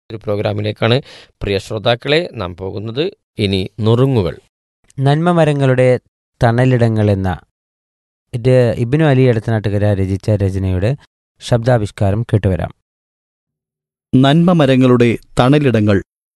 ഒരു പ്രോഗ്രാമിലേക്കാണ് പ്രിയ ശ്രോതാക്കളെ നാം പോകുന്നത് ഇനി നുറുങ്ങുകൾ നന്മ മരങ്ങളുടെ തണലിടങ്ങൾ എന്ന ഇത് ഇബിനു അലി എടത്തനാട്ടുകര രചിച്ച രചനയുടെ ശബ്ദാവിഷ്കാരം കേട്ടുവരാം നന്മ മരങ്ങളുടെ തണലിടങ്ങൾ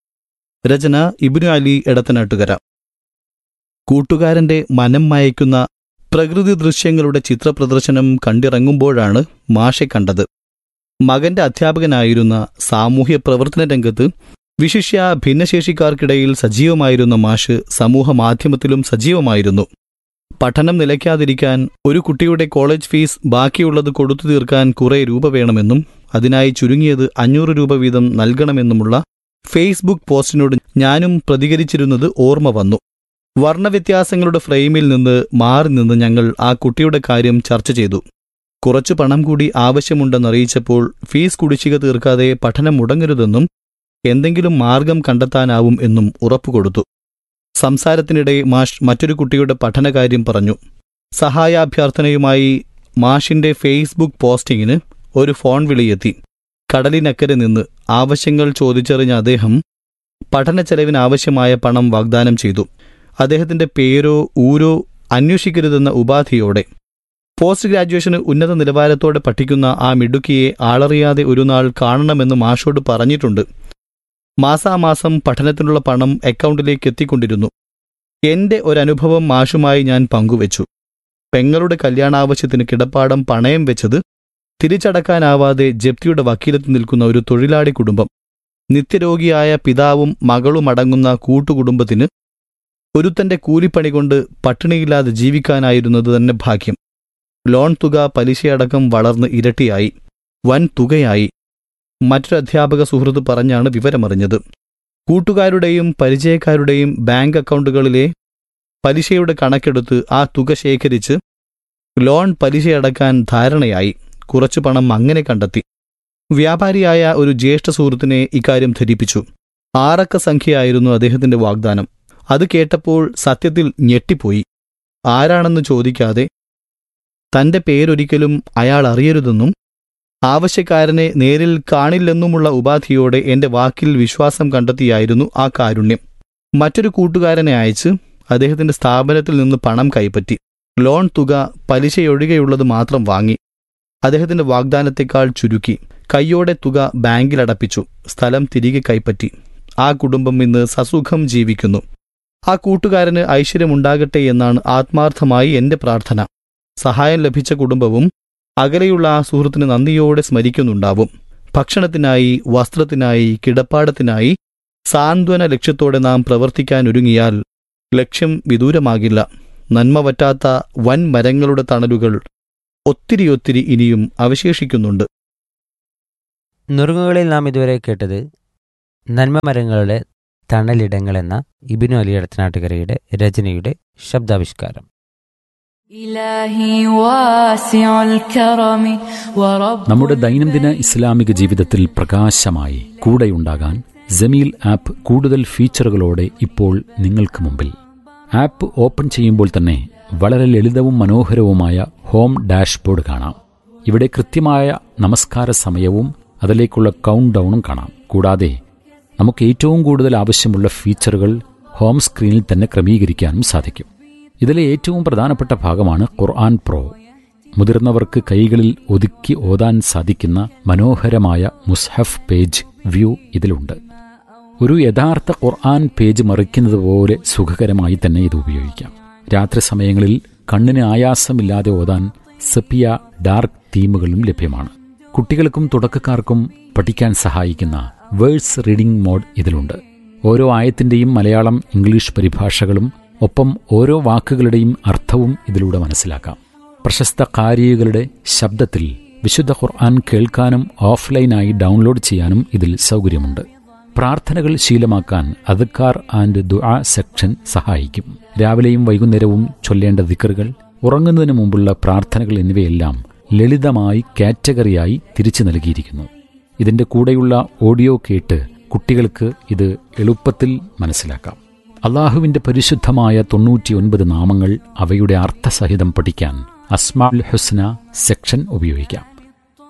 രചന ഇബ്നു അലി എടത്തനാട്ടുകര കൂട്ടുകാരന്റെ മനം മയക്കുന്ന പ്രകൃതി ദൃശ്യങ്ങളുടെ ചിത്രപ്രദർശനം കണ്ടിറങ്ങുമ്പോഴാണ് മാഷെ കണ്ടത് മകന്റെ അധ്യാപകനായിരുന്ന സാമൂഹ്യ പ്രവർത്തന രംഗത്ത് വിശിഷ്യ ഭിന്നശേഷിക്കാർക്കിടയിൽ സജീവമായിരുന്ന മാഷ് സമൂഹ മാധ്യമത്തിലും സജീവമായിരുന്നു പഠനം നിലയ്ക്കാതിരിക്കാൻ ഒരു കുട്ടിയുടെ കോളേജ് ഫീസ് ബാക്കിയുള്ളത് കൊടുത്തു തീർക്കാൻ കുറെ രൂപ വേണമെന്നും അതിനായി ചുരുങ്ങിയത് അഞ്ഞൂറ് രൂപ വീതം നൽകണമെന്നുമുള്ള ഫേസ്ബുക്ക് പോസ്റ്റിനോട് ഞാനും പ്രതികരിച്ചിരുന്നത് ഓർമ്മ വന്നു വർണ്ണവ്യത്യാസങ്ങളുടെ ഫ്രെയിമിൽ നിന്ന് മാറി നിന്ന് ഞങ്ങൾ ആ കുട്ടിയുടെ കാര്യം ചർച്ച ചെയ്തു കുറച്ചു പണം കൂടി ആവശ്യമുണ്ടെന്നറിയിച്ചപ്പോൾ ഫീസ് കുടിശ്ശിക തീർക്കാതെ പഠനം മുടങ്ങരുതെന്നും എന്തെങ്കിലും മാർഗം കണ്ടെത്താനാവും എന്നും ഉറപ്പുകൊടുത്തു സംസാരത്തിനിടെ മാഷ് മറ്റൊരു കുട്ടിയുടെ പഠനകാര്യം പറഞ്ഞു സഹായാഭ്യർത്ഥനയുമായി മാഷിന്റെ ഫേസ്ബുക്ക് പോസ്റ്റിങ്ങിന് ഒരു ഫോൺ വിളിയെത്തി കടലിനക്കരെ നിന്ന് ആവശ്യങ്ങൾ ചോദിച്ചറിഞ്ഞ അദ്ദേഹം പഠന ചെലവിന് ആവശ്യമായ പണം വാഗ്ദാനം ചെയ്തു അദ്ദേഹത്തിന്റെ പേരോ ഊരോ അന്വേഷിക്കരുതെന്ന ഉപാധിയോടെ പോസ്റ്റ് ഗ്രാജുവേഷന് ഉന്നത നിലവാരത്തോടെ പഠിക്കുന്ന ആ മിടുക്കിയെ ആളറിയാതെ ഒരു നാൾ കാണണമെന്ന് മാഷോട് പറഞ്ഞിട്ടുണ്ട് മാസാമാസം പഠനത്തിനുള്ള പണം അക്കൗണ്ടിലേക്ക് എത്തിക്കൊണ്ടിരുന്നു എന്റെ ഒരനുഭവം മാഷുമായി ഞാൻ പങ്കുവച്ചു പെങ്ങളുടെ കല്യാണാവശ്യത്തിന് കിടപ്പാടം പണയം വെച്ചത് തിരിച്ചടക്കാനാവാതെ ജപ്തിയുടെ വക്കീലത്ത് നിൽക്കുന്ന ഒരു തൊഴിലാളി കുടുംബം നിത്യരോഗിയായ പിതാവും മകളുമടങ്ങുന്ന കൂട്ടുകുടുംബത്തിന് ഒരുത്തന്റെ കൂലിപ്പണി കൊണ്ട് പട്ടിണിയില്ലാതെ ജീവിക്കാനായിരുന്നത് തന്നെ ഭാഗ്യം ലോൺ തുക പലിശയടക്കം വളർന്ന് ഇരട്ടിയായി വൻ തുകയായി മറ്റൊരു അധ്യാപക സുഹൃത്ത് പറഞ്ഞാണ് വിവരമറിഞ്ഞത് കൂട്ടുകാരുടെയും പരിചയക്കാരുടെയും ബാങ്ക് അക്കൗണ്ടുകളിലെ പലിശയുടെ കണക്കെടുത്ത് ആ തുക ശേഖരിച്ച് ലോൺ പലിശയടക്കാൻ ധാരണയായി കുറച്ചു പണം അങ്ങനെ കണ്ടെത്തി വ്യാപാരിയായ ഒരു ജ്യേഷ്ഠ സുഹൃത്തിനെ ഇക്കാര്യം ധരിപ്പിച്ചു ആറക്ക സംഖ്യയായിരുന്നു അദ്ദേഹത്തിന്റെ വാഗ്ദാനം അത് കേട്ടപ്പോൾ സത്യത്തിൽ ഞെട്ടിപ്പോയി ആരാണെന്ന് ചോദിക്കാതെ തന്റെ പേരൊരിക്കലും അയാൾ അറിയരുതെന്നും ആവശ്യക്കാരനെ നേരിൽ കാണില്ലെന്നുമുള്ള ഉപാധിയോടെ എന്റെ വാക്കിൽ വിശ്വാസം കണ്ടെത്തിയായിരുന്നു ആ കാരുണ്യം മറ്റൊരു കൂട്ടുകാരനെ അയച്ച് അദ്ദേഹത്തിന്റെ സ്ഥാപനത്തിൽ നിന്ന് പണം കൈപ്പറ്റി ലോൺ തുക പലിശയൊഴികെയുള്ളത് മാത്രം വാങ്ങി അദ്ദേഹത്തിന്റെ വാഗ്ദാനത്തെക്കാൾ ചുരുക്കി കയ്യോടെ തുക ബാങ്കിലടപ്പിച്ചു സ്ഥലം തിരികെ കൈപ്പറ്റി ആ കുടുംബം ഇന്ന് സസുഖം ജീവിക്കുന്നു ആ കൂട്ടുകാരന് ഐശ്വര്യമുണ്ടാകട്ടെ എന്നാണ് ആത്മാർത്ഥമായി എന്റെ പ്രാർത്ഥന സഹായം ലഭിച്ച കുടുംബവും അകലെയുള്ള ആ സുഹൃത്തിന് നന്ദിയോടെ സ്മരിക്കുന്നുണ്ടാവും ഭക്ഷണത്തിനായി വസ്ത്രത്തിനായി കിടപ്പാടത്തിനായി സാന്ത്വന ലക്ഷ്യത്തോടെ നാം പ്രവർത്തിക്കാനൊരുങ്ങിയാൽ ലക്ഷ്യം വിദൂരമാകില്ല നന്മ പറ്റാത്ത വൻ മരങ്ങളുടെ തണലുകൾ ഒത്തിരിയൊത്തിരി ഇനിയും അവശേഷിക്കുന്നുണ്ട് നുറുങ്ങുകളിൽ നാം ഇതുവരെ കേട്ടത് നന്മ മരങ്ങളുടെ തണലിടങ്ങൾ എന്ന ഇബിനു അലി എടത്തനാട്ടുകരയുടെ രചനയുടെ ശബ്ദാവിഷ്കാരം إلهي واسع الكرم ورب നമ്മുടെ ദൈനംദിന ഇസ്ലാമിക ജീവിതത്തിൽ പ്രകാശമായി കൂടെയുണ്ടാകാൻ ജമീൽ ആപ്പ് കൂടുതൽ ഫീച്ചറുകളോടെ ഇപ്പോൾ നിങ്ങൾക്ക് മുമ്പിൽ ആപ്പ് ഓപ്പൺ ചെയ്യുമ്പോൾ തന്നെ വളരെ ലളിതവും മനോഹരവുമായ ഹോം ഡാഷ്ബോർഡ് കാണാം ഇവിടെ കൃത്യമായ നമസ്കാര സമയവും അതിലേക്കുള്ള കൗണ്ട് ഡൗണും കാണാം കൂടാതെ നമുക്ക് ഏറ്റവും കൂടുതൽ ആവശ്യമുള്ള ഫീച്ചറുകൾ ഹോം സ്ക്രീനിൽ തന്നെ ക്രമീകരിക്കാനും സാധിക്കും ഇതിലെ ഏറ്റവും പ്രധാനപ്പെട്ട ഭാഗമാണ് ഖുർആൻ പ്രോ മുതിർന്നവർക്ക് കൈകളിൽ ഒതുക്കി ഓതാൻ സാധിക്കുന്ന മനോഹരമായ മുസ്ഹഫ് പേജ് വ്യൂ ഇതിലുണ്ട് ഒരു യഥാർത്ഥ ഖുർആൻ പേജ് മറിക്കുന്നത് പോലെ സുഖകരമായി തന്നെ ഇത് ഉപയോഗിക്കാം രാത്രി സമയങ്ങളിൽ കണ്ണിന് ആയാസമില്ലാതെ ഓതാൻ സെപ്പിയ ഡാർക്ക് തീമുകളും ലഭ്യമാണ് കുട്ടികൾക്കും തുടക്കക്കാർക്കും പഠിക്കാൻ സഹായിക്കുന്ന വേഴ്സ് റീഡിംഗ് മോഡ് ഇതിലുണ്ട് ഓരോ ആയത്തിന്റെയും മലയാളം ഇംഗ്ലീഷ് പരിഭാഷകളും ഒപ്പം ഓരോ വാക്കുകളുടെയും അർത്ഥവും ഇതിലൂടെ മനസ്സിലാക്കാം പ്രശസ്ത കാരികളുടെ ശബ്ദത്തിൽ വിശുദ്ധ ഖുർആൻ കേൾക്കാനും ഓഫ്ലൈനായി ഡൗൺലോഡ് ചെയ്യാനും ഇതിൽ സൗകര്യമുണ്ട് പ്രാർത്ഥനകൾ ശീലമാക്കാൻ അദ്ക്കാർ ആൻഡ് ദുആ സെക്ഷൻ സഹായിക്കും രാവിലെയും വൈകുന്നേരവും ചൊല്ലേണ്ട ദിക്കറുകൾ ഉറങ്ങുന്നതിന് മുമ്പുള്ള പ്രാർത്ഥനകൾ എന്നിവയെല്ലാം ലളിതമായി കാറ്റഗറിയായി തിരിച്ചു നൽകിയിരിക്കുന്നു ഇതിന്റെ കൂടെയുള്ള ഓഡിയോ കേട്ട് കുട്ടികൾക്ക് ഇത് എളുപ്പത്തിൽ മനസ്സിലാക്കാം അള്ളാഹുവിന്റെ പരിശുദ്ധമായ തൊണ്ണൂറ്റിയൊൻപത് നാമങ്ങൾ അവയുടെ അർത്ഥസഹിതം പഠിക്കാൻ അസ്മാഉൽ ഹുസ്ന സെക്ഷൻ ഉപയോഗിക്കാം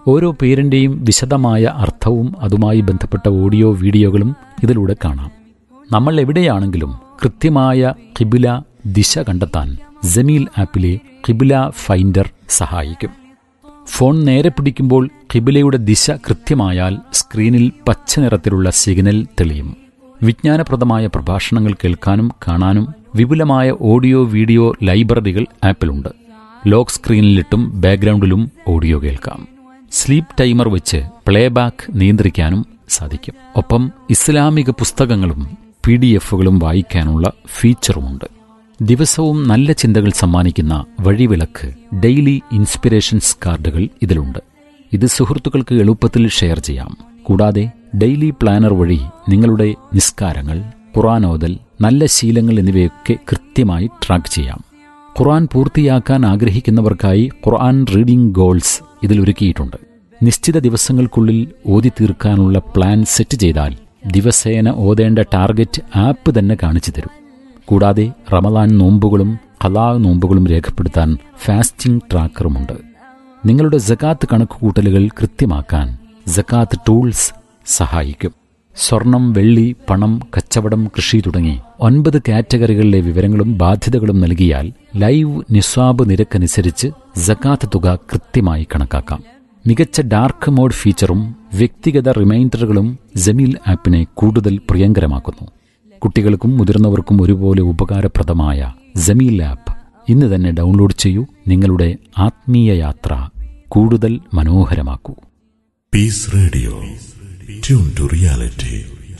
ഓരോ പേരിൻ്റെയും വിശദമായ അർത്ഥവും അതുമായി ബന്ധപ്പെട്ട ഓഡിയോ വീഡിയോകളും ഇതിലൂടെ കാണാം നമ്മൾ എവിടെയാണെങ്കിലും കൃത്യമായ കിബില ദിശ കണ്ടെത്താൻ ജമീൽ ആപ്പിലെ കിബില ഫൈൻഡർ സഹായിക്കും ഫോൺ നേരെ പിടിക്കുമ്പോൾ കിബിലയുടെ ദിശ കൃത്യമായാൽ സ്ക്രീനിൽ പച്ച നിറത്തിലുള്ള സിഗ്നൽ തെളിയും വിജ്ഞാനപ്രദമായ പ്രഭാഷണങ്ങൾ കേൾക്കാനും കാണാനും വിപുലമായ ഓഡിയോ വീഡിയോ ലൈബ്രറികൾ ആപ്പിലുണ്ട് ലോക്ക് സ്ക്രീനിലിട്ടും ബാക്ക്ഗ്രൗണ്ടിലും ഓഡിയോ കേൾക്കാം സ്ലീപ്പ് ടൈമർ വെച്ച് പ്ലേബാക്ക് നിയന്ത്രിക്കാനും സാധിക്കും ഒപ്പം ഇസ്ലാമിക പുസ്തകങ്ങളും പി ഡി എഫുകളും വായിക്കാനുള്ള ഫീച്ചറുമുണ്ട് ദിവസവും നല്ല ചിന്തകൾ സമ്മാനിക്കുന്ന വഴിവിളക്ക് ഡെയിലി ഇൻസ്പിറേഷൻസ് കാർഡുകൾ ഇതിലുണ്ട് ഇത് സുഹൃത്തുക്കൾക്ക് എളുപ്പത്തിൽ ഷെയർ ചെയ്യാം കൂടാതെ ഡെയിലി പ്ലാനർ വഴി നിങ്ങളുടെ നിസ്കാരങ്ങൾ ഖുറാനോദൽ നല്ല ശീലങ്ങൾ എന്നിവയൊക്കെ കൃത്യമായി ട്രാക്ക് ചെയ്യാം ഖുർആൻ പൂർത്തിയാക്കാൻ ആഗ്രഹിക്കുന്നവർക്കായി ഖുർആൻ റീഡിംഗ് ഗോൾസ് ഇതിൽ ഒരുക്കിയിട്ടുണ്ട് നിശ്ചിത ദിവസങ്ങൾക്കുള്ളിൽ ഓതി തീർക്കാനുള്ള പ്ലാൻ സെറ്റ് ചെയ്താൽ ദിവസേന ഓതേണ്ട ടാർഗറ്റ് ആപ്പ് തന്നെ കാണിച്ചു തരും കൂടാതെ റമദാൻ നോമ്പുകളും ഖലാ നോമ്പുകളും രേഖപ്പെടുത്താൻ ഫാസ്റ്റിംഗ് ട്രാക്കറുമുണ്ട് നിങ്ങളുടെ ജക്കാത്ത് കണക്കുകൂട്ടലുകൾ കൃത്യമാക്കാൻ ജക്കാത്ത് ടൂൾസ് സഹായിക്കും സ്വർണം വെള്ളി പണം കച്ചവടം കൃഷി തുടങ്ങി ഒൻപത് കാറ്റഗറികളിലെ വിവരങ്ങളും ബാധ്യതകളും നൽകിയാൽ ലൈവ് നിസ്വാബ് നിരക്കനുസരിച്ച് ജക്കാത്ത് തുക കൃത്യമായി കണക്കാക്കാം മികച്ച ഡാർക്ക് മോഡ് ഫീച്ചറും വ്യക്തിഗത റിമൈൻഡറുകളും ജമീൽ ആപ്പിനെ കൂടുതൽ പ്രിയങ്കരമാക്കുന്നു കുട്ടികൾക്കും മുതിർന്നവർക്കും ഒരുപോലെ ഉപകാരപ്രദമായ ജമീൽ ആപ്പ് ഇന്ന് തന്നെ ഡൗൺലോഡ് ചെയ്യൂ നിങ്ങളുടെ ആത്മീയ യാത്ര കൂടുതൽ മനോഹരമാക്കൂ Peace Radio. Tune to reality.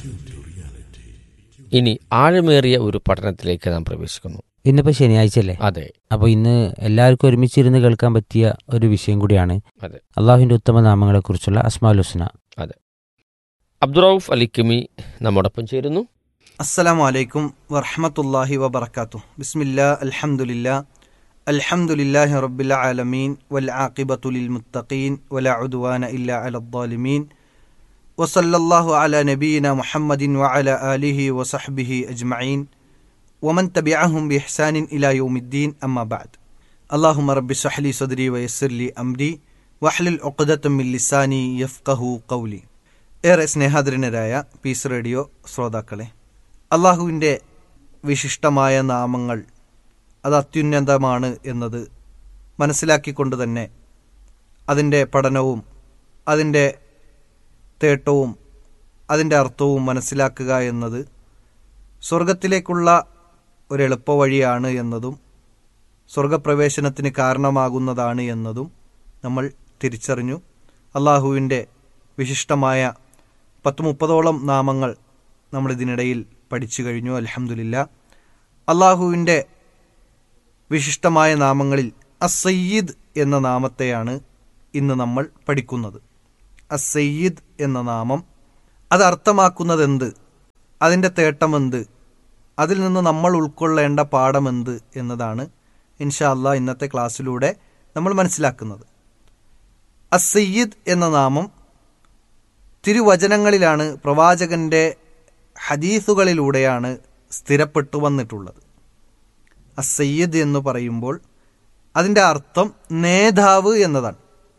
ഇനി ആഴമേറിയ ഒരു പഠനത്തിലേക്ക് നാം പ്രവേശിക്കുന്നു ഇന്നിപ്പോൾ ശനിയാഴ്ച അല്ലേ അതെ അപ്പോൾ ഇന്ന് എല്ലാവർക്കും ഒരുമിച്ചിരുന്ന് കേൾക്കാൻ പറ്റിയ ഒരു വിഷയം കൂടിയാണ് അതെ. അള്ളാഹുവിൻ്റെ ഉത്തമ നാമങ്ങളെക്കുറിച്ചുള്ള അസ്മാൽ ഹുസ്ന അബ്ദുറൌഫ് അലിക്കുമി നമ്മോടൊപ്പം ചേരുന്നു അസ്സലാമു അലൈക്കും വറഹമത്തല്ലാഹി വബർക്കാത്തു ബിസ്മില്ലാ അൽഹംദുലില്ലാ അൽഹംദുലില്ലാഹി റബ്ബിൽ ആലമീൻ വൽ ആഖിബത്തു ലിൽ മുത്തഖീൻ വല ഉദ്വാന ഇല്ലാ അലദ്ദാലിമീൻ വസല്ലല്ലാഹു അല നബീന മുഹമ്മദിൻ വഅല ആലിഹി വസഹ്ബിഹി അജ്മഈൻ വമൻ തബിഅഹും ബിഇഹ്സാനിൻ ഇലാ യൗമിദ്ദീൻ അമ്മാ ബഅദ് അല്ലാഹുമ്മ റബ്ബി ഷ്റഹ് ലി സദ്രി വയസ്സിർ ലി അംരി വഹ്ലുൽ ഉഖ്ദത്തം മിൻ ലിസാനി യഫ്ഖഹു ഖൗലി ഏറെ സ്നേഹാദരനരായ പീസ് റേഡിയോ ശ്രോതാക്കളെ അള്ളാഹുവിൻ്റെ വിശിഷ്ടമായ നാമങ്ങൾ അത് അത്യുന്നതമാണ് എന്നത് മനസ്സിലാക്കിക്കൊണ്ട് തന്നെ അതിൻ്റെ പഠനവും അതിൻ്റെ തേട്ടവും അതിൻ്റെ അർത്ഥവും മനസ്സിലാക്കുക എന്നത് സ്വർഗത്തിലേക്കുള്ള ഒരു എളുപ്പവഴിയാണ് എന്നതും സ്വർഗപ്രവേശനത്തിന് കാരണമാകുന്നതാണ് എന്നതും നമ്മൾ തിരിച്ചറിഞ്ഞു അള്ളാഹുവിൻ്റെ വിശിഷ്ടമായ പത്ത് മുപ്പതോളം നാമങ്ങൾ നമ്മൾ ഇതിനിടയിൽ പഠിച്ചു കഴിഞ്ഞു അലഹമുല്ല അള്ളാഹുവിൻ്റെ വിശിഷ്ടമായ നാമങ്ങളിൽ അസയ്യിദ് എന്ന നാമത്തെയാണ് ഇന്ന് നമ്മൾ പഠിക്കുന്നത് അസയ്യിദ് എന്ന നാമം അത് അർത്ഥമാക്കുന്നതെന്ത് അതിൻ്റെ തേട്ടമെന്ത് അതിൽ നിന്ന് നമ്മൾ ഉൾക്കൊള്ളേണ്ട പാഠമെന്ത് എന്നതാണ് ഇൻഷാ അള്ളാഹ് ഇന്നത്തെ ക്ലാസ്സിലൂടെ നമ്മൾ മനസ്സിലാക്കുന്നത് അസയ്യിദ് എന്ന നാമം തിരുവചനങ്ങളിലാണ് പ്രവാചകന്റെ ഹദീസുകളിലൂടെയാണ് സ്ഥിരപ്പെട്ടു വന്നിട്ടുള്ളത് അസയ്യദ് എന്ന് പറയുമ്പോൾ അതിൻ്റെ അർത്ഥം നേതാവ് എന്നതാണ്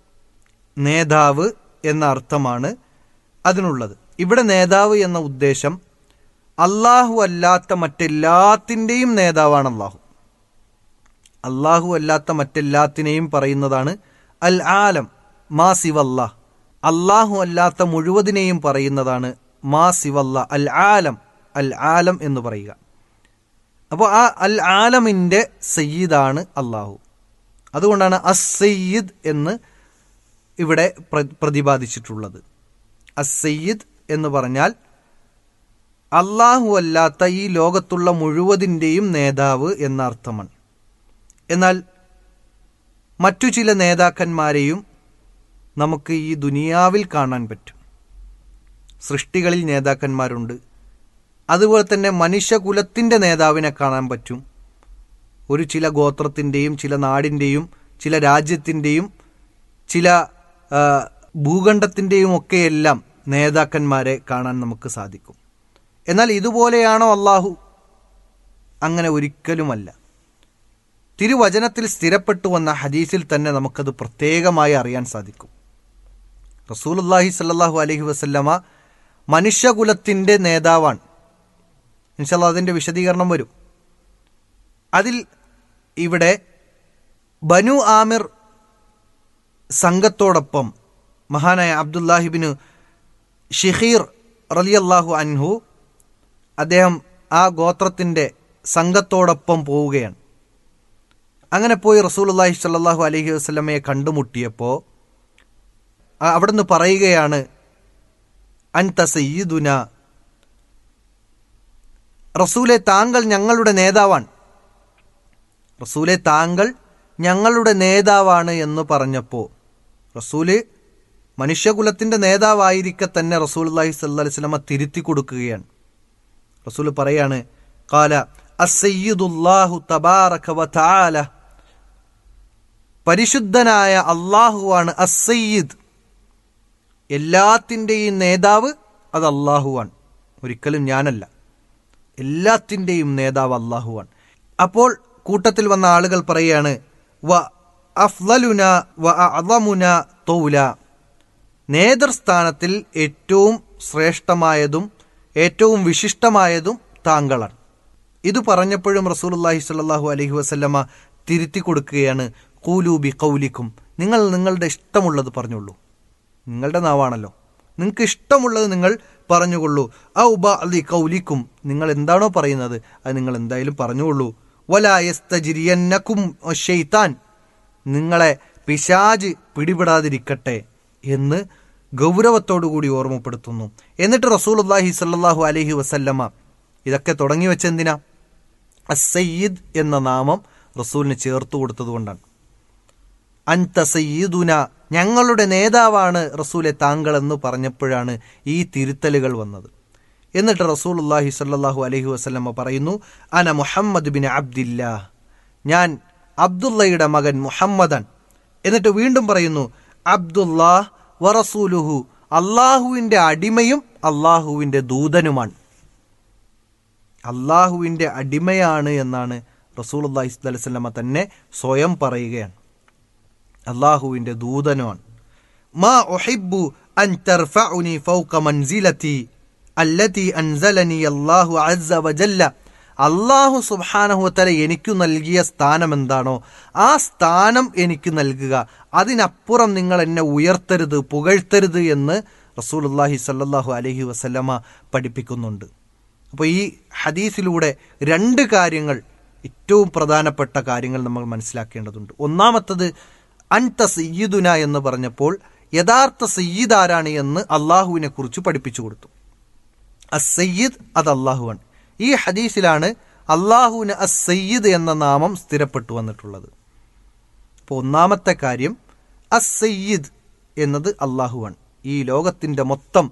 നേതാവ് എന്ന അർത്ഥമാണ് അതിനുള്ളത് ഇവിടെ നേതാവ് എന്ന ഉദ്ദേശം അള്ളാഹു അല്ലാത്ത മറ്റെല്ലാത്തിൻ്റെയും നേതാവാണ് അള്ളാഹു അള്ളാഹു അല്ലാത്ത മറ്റെല്ലാത്തിനെയും പറയുന്നതാണ് അൽ ആലം മാ സിവല്ലാ അള്ളാഹു അല്ലാത്ത മുഴുവതിനെയും പറയുന്നതാണ് മാ സിവല്ല അൽ ആലം അൽ ആലം എന്ന് പറയുക അപ്പോൾ ആ അൽ ആലമിൻ്റെ സയ്യിദാണ് അള്ളാഹു അതുകൊണ്ടാണ് അസ് സയ്യിദ് എന്ന് ഇവിടെ പ്ര- പ്രതിപാദിച്ചിട്ടുള്ളത് അസ് സയ്യിദ് എന്ന് പറഞ്ഞാൽ അള്ളാഹു അല്ലാത്ത ഈ ലോകത്തുള്ള മുഴുവതിൻ്റെയും നേതാവ് എന്ന അർത്ഥമാണ് എന്നാൽ മറ്റു ചില നേതാക്കന്മാരെയും നമുക്ക് ഈ ദുനിയാവിൽ കാണാൻ പറ്റും സൃഷ്ടികളിൽ നേതാക്കന്മാരുണ്ട് അതുപോലെ തന്നെ മനുഷ്യകുലത്തിൻ്റെ നേതാവിനെ കാണാൻ പറ്റും ഒരു ചില ഗോത്രത്തിൻ്റെയും ചില നാടിൻ്റെയും ചില രാജ്യത്തിൻ്റെയും ചില ആ, ഭൂഖണ്ഡത്തിൻ്റെയും ഒക്കെയെല്ലാം നേതാക്കന്മാരെ കാണാൻ നമുക്ക് സാധിക്കും എന്നാൽ ഇതുപോലെയാണോ അള്ളാഹു അങ്ങനെ ഒരിക്കലുമല്ല തിരുവചനത്തിൽ സ്ഥിരപ്പെട്ടു വന്ന ഹദീസിൽ തന്നെ നമുക്കത് പ്രത്യേകമായി അറിയാൻ സാധിക്കും റസൂലുല്ലാഹി സല്ലാഹു അലഹി വസല്ലമ മനുഷ്യകുലത്തിൻ്റെ നേതാവാണ് ഇൻഷാല്ല അതിൻ്റെ വിശദീകരണം വരും അതിൽ ഇവിടെ ബനു ആമിർ സംഘത്തോടൊപ്പം മഹാനായ അബ്ദുല്ലാഹിബിന് ഷിഹീർ റലിയല്ലാഹു അൻഹു അദ്ദേഹം ആ ഗോത്രത്തിൻ്റെ സംഘത്തോടൊപ്പം പോവുകയാണ് അങ്ങനെ പോയി റസൂലുല്ലാഹി സ്വല്ലല്ലാഹു അലൈഹി വസല്ലമയെ കണ്ടുമുട്ടിയപ്പോൾ അവിടുന്ന് പറയുകയാണ് അൻത സയ്യിദുന റസൂലെ താങ്കൾ ഞങ്ങളുടെ നേതാവാണ് റസൂലെ താങ്കൾ ഞങ്ങളുടെ നേതാവാണ് എന്ന് പറഞ്ഞപ്പോൾ റസൂല് മനുഷ്യകുലത്തിൻ്റെ നേതാവായിരിക്കെ തന്നെ റസൂൽ അള്ളാഹി സല്ലാ വസ്ലമ തിരുത്തി കൊടുക്കുകയാണ് റസൂൽ പറയാണ് കാല അസയ്യിദുല്ലാഹു തബാറക വതആല പരിശുദ്ധനായ അള്ളാഹുവാണ് അസയ്യിദ് എല്ലാത്തിൻ്റെയും നേതാവ് അത് അള്ളാഹുവാണ് ഒരിക്കലും ഞാനല്ല എല്ലാത്തിൻ്റെയും നേതാവ് അള്ളാഹുവാണ് അപ്പോൾ കൂട്ടത്തിൽ വന്ന ആളുകൾ പറയുകയാണ് വ അഫ്ലലുന വ അളമുന തൗല നേതൃസ്ഥാനത്തിൽ ഏറ്റവും ശ്രേഷ്ഠമായതും ഏറ്റവും വിശിഷ്ടമായതും താങ്കളാണ് ഇത് പറഞ്ഞപ്പോഴും റസൂലുല്ലാഹി സ്വല്ലല്ലാഹു അലൈഹി വസല്ലമ തിരുത്തി കൊടുക്കുകയാണ് കൂലൂബി കൗലിക്കും നിങ്ങൾ നിങ്ങളുടെ ഇഷ്ടമുള്ളത് പറഞ്ഞുള്ളൂ നിങ്ങളുടെ നാവാണല്ലോ നിങ്ങൾക്ക് ഇഷ്ടമുള്ളത് നിങ്ങൾ പറഞ്ഞുകൊള്ളൂ ഔ ബഅലി കൗലിക്കും നിങ്ങൾ എന്താണോ പറയുന്നത് അത് നിങ്ങൾ എന്തായാലും പറഞ്ഞുകൊള്ളൂ വലായസ്തജിരിയന്നക്കും ഷെയ്ത്താൻ നിങ്ങളെ പിശാജ് പിടിപെടാതിരിക്കട്ടെ എന്ന് ഗൗരവത്തോടുകൂടി ഓർമ്മപ്പെടുത്തുന്നു എന്നിട്ട് റസൂലുല്ലാഹി സല്ലാഹു അലഹി വസല്ലമ്മ ഇതൊക്കെ തുടങ്ങി വെച്ചെന്തിനാ അസയ്യിദ് എന്ന നാമം റസൂലിന് ചേർത്തു കൊടുത്തതുകൊണ്ടാണ് അൻത സയ്യിദുന ഞങ്ങളുടെ നേതാവാണ് റസൂലെ താങ്കൾ എന്ന് പറഞ്ഞപ്പോഴാണ് ഈ തിരുത്തലുകൾ വന്നത് എന്നിട്ട് റസൂലുല്ലാഹി സല്ലാഹു അലഹി വസ്ലമ്മ പറയുന്നു അന മുഹമ്മദ് ബിൻ അബ്ദില്ല ഞാൻ അബ്ദുള്ളയുടെ മകൻ മുഹമ്മദൻ എന്നിട്ട് വീണ്ടും പറയുന്നു അബ്ദുല്ലാഹ് വറസൂലുഹു അള്ളാഹുവിൻ്റെ അടിമയും അള്ളാഹുവിൻ്റെ ദൂതനുമാണ് അള്ളാഹുവിൻ്റെ അടിമയാണ് എന്നാണ് റസൂൽ അള്ളാഹി സ്വലമ തന്നെ സ്വയം പറയുകയാണ് അള്ളാഹുവിൻ്റെ ദൂതനുമാണ് മാ ഒഹിബു അൻ തർഫഉനി ഫൗക മൻസിലതി അല്ലതി അൻസലനി അല്ലാഹു അസ്സ വജല്ല അള്ളാഹു സുബാനഹുത്തല എനിക്കു നൽകിയ സ്ഥാനം എന്താണോ ആ സ്ഥാനം എനിക്ക് നൽകുക അതിനപ്പുറം നിങ്ങൾ എന്നെ ഉയർത്തരുത് പുകഴ്ത്തരുത് എന്ന് റസൂലുല്ലാഹി സല്ലാഹു അലഹി വസല്ലമ പഠിപ്പിക്കുന്നുണ്ട് അപ്പോൾ ഈ ഹദീസിലൂടെ രണ്ട് കാര്യങ്ങൾ ഏറ്റവും പ്രധാനപ്പെട്ട കാര്യങ്ങൾ നമ്മൾ മനസ്സിലാക്കേണ്ടതുണ്ട് ഒന്നാമത്തത് അൻത സയ്യിദുന എന്ന് പറഞ്ഞപ്പോൾ യഥാർത്ഥ സയ്യിദ് ആരാണ് എന്ന് അള്ളാഹുവിനെ കുറിച്ച് പഠിപ്പിച്ചു കൊടുത്തു അസയ്യിദ് അത് അള്ളാഹുവാണ് ഈ ഹദീസിലാണ് അള്ളാഹുവിന് അസയ്യിദ് എന്ന നാമം സ്ഥിരപ്പെട്ടു വന്നിട്ടുള്ളത് അപ്പോൾ ഒന്നാമത്തെ കാര്യം അസയ്യിദ് എന്നത് അള്ളാഹുവാണ് ഈ ലോകത്തിൻ്റെ മൊത്തം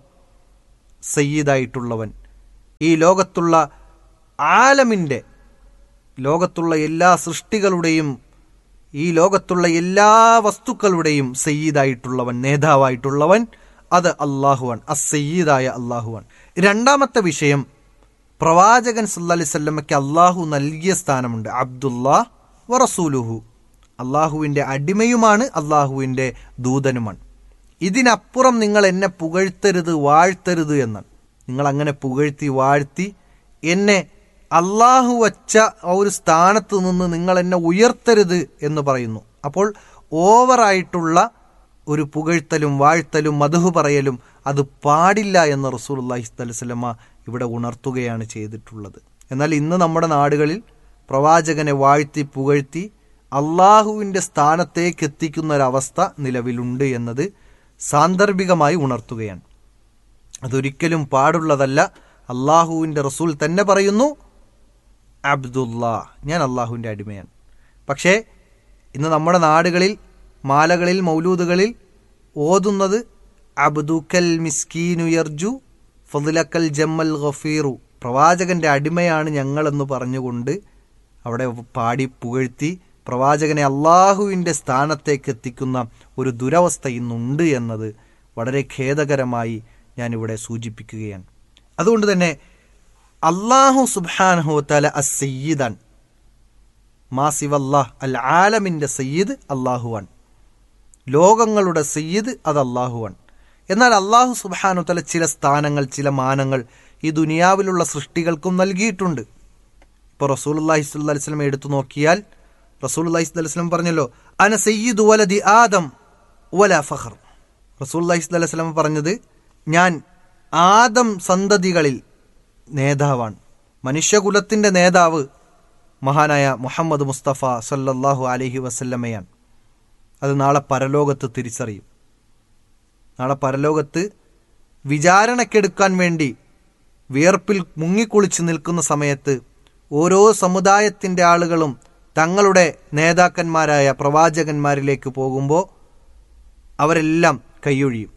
സയ്യിദായിട്ടുള്ളവൻ ഈ ലോകത്തുള്ള ആലമിൻ്റെ ലോകത്തുള്ള എല്ലാ സൃഷ്ടികളുടെയും ഈ ലോകത്തുള്ള എല്ലാ വസ്തുക്കളുടെയും സയ്യിദായിട്ടുള്ളവൻ നേതാവായിട്ടുള്ളവൻ അത് അള്ളാഹുവാൻ അസയ്യിദായ അള്ളാഹുവാൻ രണ്ടാമത്തെ വിഷയം പ്രവാചകൻ സല്ലാ അലൈവല്ലമ്മയ്ക്ക് അള്ളാഹു നൽകിയ സ്ഥാനമുണ്ട് അബ്ദുല്ലാ വറസൂലുഹു അള്ളാഹുവിൻ്റെ അടിമയുമാണ് അള്ളാഹുവിൻ്റെ ദൂതനുമാണ് ഇതിനപ്പുറം നിങ്ങൾ എന്നെ പുകഴ്ത്തരുത് വാഴ്ത്തരുത് എന്നാണ് നിങ്ങൾ അങ്ങനെ പുകഴ്ത്തി വാഴ്ത്തി എന്നെ അള്ളാഹു വച്ച ആ ഒരു സ്ഥാനത്ത് നിന്ന് നിങ്ങൾ എന്നെ ഉയർത്തരുത് എന്ന് പറയുന്നു അപ്പോൾ ഓവറായിട്ടുള്ള ഒരു പുകഴ്ത്തലും വാഴ്ത്തലും മധു പറയലും അത് പാടില്ല എന്ന് റസൂൽ അള്ളാഹി സ്വലമ ഇവിടെ ഉണർത്തുകയാണ് ചെയ്തിട്ടുള്ളത് എന്നാൽ ഇന്ന് നമ്മുടെ നാടുകളിൽ പ്രവാചകനെ വാഴ്ത്തി പുകഴ്ത്തി അള്ളാഹുവിൻ്റെ സ്ഥാനത്തേക്ക് എത്തിക്കുന്ന ഒരവസ്ഥ നിലവിലുണ്ട് എന്നത് സാന്ദർഭികമായി ഉണർത്തുകയാണ് അതൊരിക്കലും പാടുള്ളതല്ല അള്ളാഹുവിൻ്റെ റസൂൽ തന്നെ പറയുന്നു അബ്ദുല്ലാ ഞാൻ അള്ളാഹുവിൻ്റെ അടിമയാണ് പക്ഷേ ഇന്ന് നമ്മുടെ നാടുകളിൽ മാലകളിൽ മൗലൂദുകളിൽ ഓതുന്നത് അബ്ദുക്കൽ മിസ്കീനു യർജു ഫതുലക്കൽ ജമ്മൽ ഗഫീറു പ്രവാചകന്റെ അടിമയാണ് ഞങ്ങളെന്ന് പറഞ്ഞുകൊണ്ട് അവിടെ പാടി പുകഴ്ത്തി പ്രവാചകനെ അള്ളാഹുവിൻ്റെ സ്ഥാനത്തേക്ക് എത്തിക്കുന്ന ഒരു ദുരവസ്ഥ ഇന്നുണ്ട് എന്നത് വളരെ ഖേദകരമായി ഞാനിവിടെ സൂചിപ്പിക്കുകയാണ് അതുകൊണ്ട് തന്നെ അള്ളാഹു സുബാനഹുത്തല അസ് സയ്യിദാൻ മാസിവല്ലാഹ് അൽ ആലമിൻ്റെ സയ്യിദ് അള്ളാഹുവാൻ ലോകങ്ങളുടെ സയ്യിദ് അത് അള്ളാഹുവാൻ എന്നാൽ അള്ളാഹു സുബാനു തല ചില സ്ഥാനങ്ങൾ ചില മാനങ്ങൾ ഈ ദുനിയാവിലുള്ള സൃഷ്ടികൾക്കും നൽകിയിട്ടുണ്ട് ഇപ്പോൾ റസൂൽ അള്ളാഹി സ്വല്ലി വസ്ലം എടുത്തു നോക്കിയാൽ റസൂൽ അള്ളാഹി സ്വല്ലി വസ്ലം പറഞ്ഞല്ലോ അന സയ്യിദു വലതി ആദം വല ഫഖർ റസൂൽ അള്ളാഹി സ്വല്ലി വസ്ലം പറഞ്ഞത് ഞാൻ ആദം സന്തതികളിൽ നേതാവാണ് മനുഷ്യകുലത്തിൻ്റെ നേതാവ് മഹാനായ മുഹമ്മദ് മുസ്തഫ സല്ലല്ലാഹു അലൈഹി വസല്ലമയാണ് അത് നാളെ പരലോകത്ത് തിരിച്ചറിയും നാളെ പരലോകത്ത് വിചാരണക്കെടുക്കാൻ വേണ്ടി വിയർപ്പിൽ മുങ്ങിക്കുളിച്ച് നിൽക്കുന്ന സമയത്ത് ഓരോ സമുദായത്തിൻ്റെ ആളുകളും തങ്ങളുടെ നേതാക്കന്മാരായ പ്രവാചകന്മാരിലേക്ക് പോകുമ്പോൾ അവരെല്ലാം കൈയൊഴിയും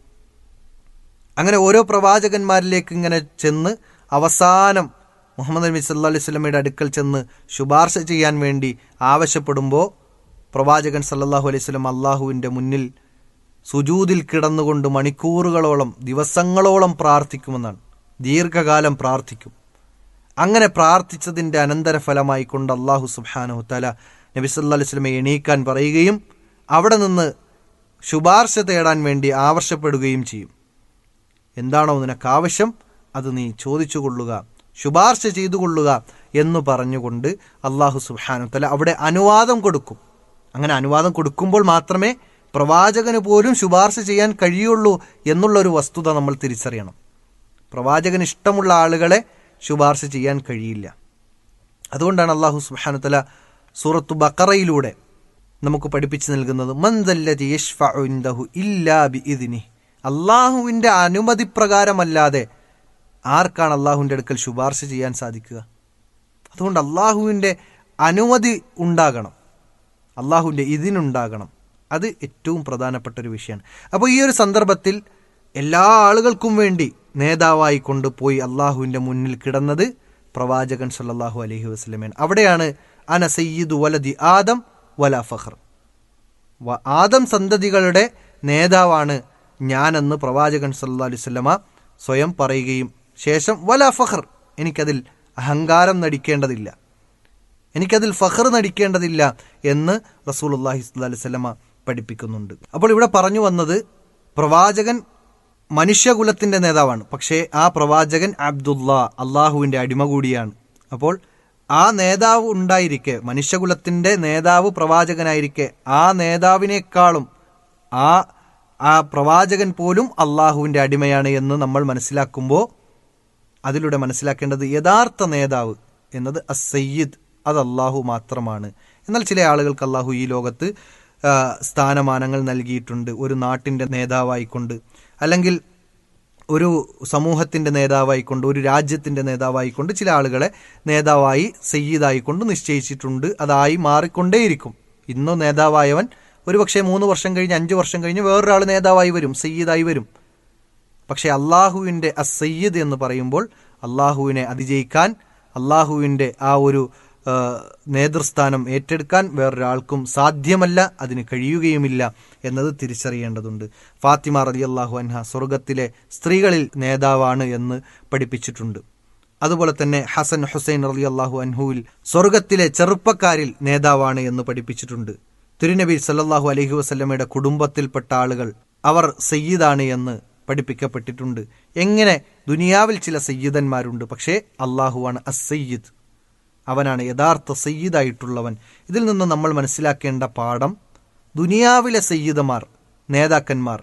അങ്ങനെ ഓരോ പ്രവാചകന്മാരിലേക്ക് ഇങ്ങനെ ചെന്ന് അവസാനം മുഹമ്മദ് നബി സല്ലാ അലൈഹി സ്വലമയുടെ അടുക്കൽ ചെന്ന് ശുപാർശ ചെയ്യാൻ വേണ്ടി ആവശ്യപ്പെടുമ്പോൾ പ്രവാചകൻ സല്ലല്ലാഹു അലൈഹി സ്വലം അള്ളാഹുവിൻ്റെ മുന്നിൽ സുജൂതിൽ കിടന്നുകൊണ്ട് മണിക്കൂറുകളോളം ദിവസങ്ങളോളം പ്രാർത്ഥിക്കുമെന്നാണ് ദീർഘകാലം പ്രാർത്ഥിക്കും അങ്ങനെ പ്രാർത്ഥിച്ചതിൻ്റെ അനന്തരഫലമായി കൊണ്ട് അള്ളാഹു സുബാനഹു തല നബി സല്ലാ അലൈഹി സ്വലമെ എണീക്കാൻ പറയുകയും അവിടെ നിന്ന് ശുപാർശ തേടാൻ വേണ്ടി ആവശ്യപ്പെടുകയും ചെയ്യും എന്താണോ നിനക്ക് ആവശ്യം അത് നീ ചോദിച്ചു കൊള്ളുക ശുപാർശ ചെയ്തു കൊള്ളുക എന്ന് പറഞ്ഞുകൊണ്ട് അള്ളാഹു സുബാനു തല അവിടെ അനുവാദം കൊടുക്കും അങ്ങനെ അനുവാദം കൊടുക്കുമ്പോൾ മാത്രമേ പ്രവാചകന് പോലും ശുപാർശ ചെയ്യാൻ കഴിയുള്ളൂ എന്നുള്ളൊരു വസ്തുത നമ്മൾ തിരിച്ചറിയണം പ്രവാചകന് ഇഷ്ടമുള്ള ആളുകളെ ശുപാർശ ചെയ്യാൻ കഴിയില്ല അതുകൊണ്ടാണ് അള്ളാഹു സുബാനു തല സൂറത്തു ബക്കറയിലൂടെ നമുക്ക് പഠിപ്പിച്ചു നൽകുന്നത് മന്ദല്ലതി യഷ്ഫഉ ഇല്ലാ ബി ഇതിനി അള്ളാഹുവിൻ്റെ അനുമതി പ്രകാരമല്ലാതെ ആർക്കാണ് അള്ളാഹുവിൻ്റെ അടുക്കൽ ശുപാർശ ചെയ്യാൻ സാധിക്കുക അതുകൊണ്ട് അള്ളാഹുവിൻ്റെ അനുമതി ഉണ്ടാകണം അള്ളാഹുവിൻ്റെ ഇതിനുണ്ടാകണം അത് ഏറ്റവും പ്രധാനപ്പെട്ട ഒരു വിഷയമാണ് അപ്പോൾ ഈ ഒരു സന്ദർഭത്തിൽ എല്ലാ ആളുകൾക്കും വേണ്ടി നേതാവായി കൊണ്ടുപോയി അള്ളാഹുവിൻ്റെ മുന്നിൽ കിടന്നത് പ്രവാചകൻ സല്ലല്ലാഹു അലൈഹി വസ്ലമേൻ അവിടെയാണ് അന സയ്യിദ് വലതി ആദം വല ഫഖർ വ- ആദം സന്തതികളുടെ നേതാവാണ് ഞാനെന്ന് പ്രവാചകൻ സല്ലല്ലാഹു അലൈഹി വസല്ലമ സ്വയം പറയുകയും ശേഷം വല ഫഖർ എനിക്കതിൽ അഹങ്കാരം നടിക്കേണ്ടതില്ല എനിക്കതിൽ ഫഖർ നടിക്കേണ്ടതില്ല എന്ന് റസൂലുള്ളാഹി സ്വല്ലല്ലാഹു അലൈഹി വസല്ലമ പഠിപ്പിക്കുന്നുണ്ട് അപ്പോൾ ഇവിടെ പറഞ്ഞു വന്നത് പ്രവാചകൻ മനുഷ്യകുലത്തിന്റെ നേതാവാണ് പക്ഷേ ആ പ്രവാചകൻ അബ്ദുള്ള അള്ളാഹുവിന്റെ അടിമ കൂടിയാണ് അപ്പോൾ ആ നേതാവ് ഉണ്ടായിരിക്കെ മനുഷ്യകുലത്തിന്റെ നേതാവ് പ്രവാചകനായിരിക്കെ ആ നേതാവിനേക്കാളും ആ ആ പ്രവാചകൻ പോലും അള്ളാഹുവിന്റെ അടിമയാണ് എന്ന് നമ്മൾ മനസ്സിലാക്കുമ്പോൾ അതിലൂടെ മനസ്സിലാക്കേണ്ടത് യഥാർത്ഥ നേതാവ് എന്നത് അസയ്യിദ് അത് അള്ളാഹു മാത്രമാണ് എന്നാൽ ചില ആളുകൾക്ക് അള്ളാഹു ഈ ലോകത്ത് ആ, സ്ഥാനമാനങ്ങൾ നൽകിയിട്ടുണ്ട് ഒരു നാട്ടിൻ്റെ നേതാവായിക്കൊണ്ട് അല്ലെങ്കിൽ ഒരു സമൂഹത്തിൻ്റെ നേതാവായിക്കൊണ്ട് ഒരു രാജ്യത്തിൻ്റെ നേതാവായിക്കൊണ്ട് ചില ആളുകളെ നേതാവായി സയ്യിദായിക്കൊണ്ട് നിശ്ചയിച്ചിട്ടുണ്ട് അതായി മാറിക്കൊണ്ടേയിരിക്കും ഇന്നോ നേതാവായവൻ ഒരുപക്ഷെ മൂന്ന് വർഷം കഴിഞ്ഞ് അഞ്ച് വർഷം കഴിഞ്ഞ് വേറൊരാൾ നേതാവായി വരും സയ്യിദായി വരും പക്ഷേ അള്ളാഹുവിൻ്റെ അസയ്യദ് എന്ന് പറയുമ്പോൾ അള്ളാഹുവിനെ അതിജയിക്കാൻ അള്ളാഹുവിൻ്റെ ആ ഒരു ആ, നേതൃസ്ഥാനം ഏറ്റെടുക്കാൻ വേറൊരാൾക്കും സാധ്യമല്ല അതിന് കഴിയുകയുമില്ല എന്നത് തിരിച്ചറിയേണ്ടതുണ്ട് ഫാത്തിമ റലി അള്ളാഹു അൻഹ സ്വർഗത്തിലെ സ്ത്രീകളിൽ നേതാവാണ് എന്ന് പഠിപ്പിച്ചിട്ടുണ്ട് അതുപോലെ തന്നെ ഹസൻ ഹുസൈൻ റലി അള്ളാഹു അൻഹുവിൽ സ്വർഗത്തിലെ ചെറുപ്പക്കാരിൽ നേതാവാണ് എന്ന് പഠിപ്പിച്ചിട്ടുണ്ട് തിരുനബി സല്ലല്ലാഹു അലൈഹി വസല്ലമയുടെ കുടുംബത്തിൽപ്പെട്ട ആളുകൾ അവർ സയ്യിദാണ് എന്ന് പഠിപ്പിക്കപ്പെട്ടിട്ടുണ്ട് എങ്ങനെ ദുനിയാവിൽ ചില സയ്യിദന്മാരുണ്ട് പക്ഷേ അള്ളാഹുവാണ് അസയ്യിദ് അവനാണ് യഥാർത്ഥ സയ്യിദായിട്ടുള്ളവൻ ഇതിൽ നിന്ന് നമ്മൾ മനസ്സിലാക്കേണ്ട പാഠം ദുനിയാവിലെ സയ്യിദമാർ നേതാക്കന്മാർ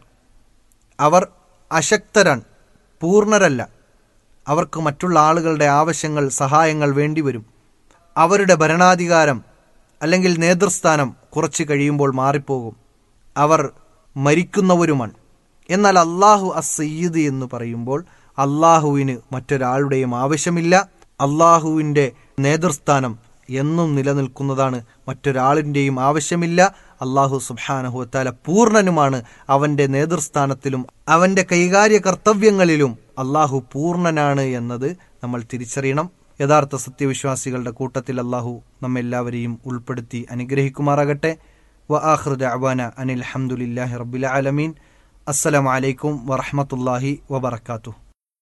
അവർ അശക്തരാണ് പൂർണ്ണരല്ല അവർക്ക് മറ്റുള്ള ആളുകളുടെ ആവശ്യങ്ങൾ സഹായങ്ങൾ വേണ്ടിവരും അവരുടെ ഭരണാധികാരം അല്ലെങ്കിൽ നേതൃസ്ഥാനം കുറച്ച് കഴിയുമ്പോൾ മാറിപ്പോകും അവർ മരിക്കുന്നവരുമാണ് എന്നാൽ അള്ളാഹു അസയ്യിദ് എന്ന് പറയുമ്പോൾ അള്ളാഹുവിന് മറ്റൊരാളുടെയും ആവശ്യമില്ല അള്ളാഹുവിൻ്റെ നേതൃസ്ഥാനം എന്നും നിലനിൽക്കുന്നതാണ് മറ്റൊരാളിൻ്റെയും ആവശ്യമില്ല അള്ളാഹു സുബാനഹുത്താല പൂർണ്ണനുമാണ് അവൻ്റെ നേതൃസ്ഥാനത്തിലും അവൻ്റെ കൈകാര്യ കർത്തവ്യങ്ങളിലും അള്ളാഹു പൂർണ്ണനാണ് എന്നത് നമ്മൾ തിരിച്ചറിയണം യഥാർത്ഥ സത്യവിശ്വാസികളുടെ കൂട്ടത്തിൽ അള്ളാഹു നമ്മെല്ലാവരെയും ഉൾപ്പെടുത്തി അനുഗ്രഹിക്കുമാറാകട്ടെ വ ആഹ്റു ദഅവാന അനിൽ ഹംദുലില്ലാഹി റബ്ബിൽ ആലമീൻ അസ്സലാമു അലൈക്കും വറഹ്മത്തുള്ളാഹി വബറകാതുഹു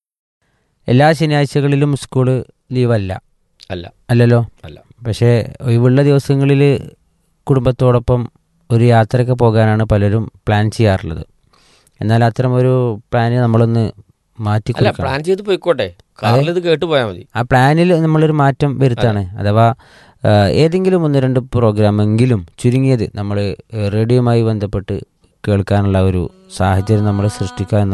എല്ലാ ശനിയാഴ്ചകളിലും സ്കൂള് ലീവല്ല അല്ല അല്ലല്ലോ അല്ല പക്ഷേ ഒഴിവുള്ള ദിവസങ്ങളിൽ കുടുംബത്തോടൊപ്പം ഒരു യാത്രയൊക്കെ പോകാനാണ് പലരും പ്ലാൻ ചെയ്യാറുള്ളത് എന്നാൽ അത്തരം ഒരു പ്ലാന് നമ്മളൊന്ന് മാറ്റി അല്ല കൊടുക്കണം പ്ലാൻ ചെയ്ത് പോയിക്കോട്ടെ കാറിൽ ഇത് കേട്ട് പോയാൽ മതി ആ പ്ലാനിൽ നമ്മളൊരു മാറ്റം വരുത്താണ് അഥവാ ആ, ഏതെങ്കിലും ഒന്ന് രണ്ട് പ്രോഗ്രാമെങ്കിലും ചുരുങ്ങിയത് നമ്മൾ റേഡിയോയുമായി ബന്ധപ്പെട്ട് കേൾക്കാനുള്ള ഒരു സാഹചര്യം നമ്മൾ സൃഷ്ടിക്കുക എന്ന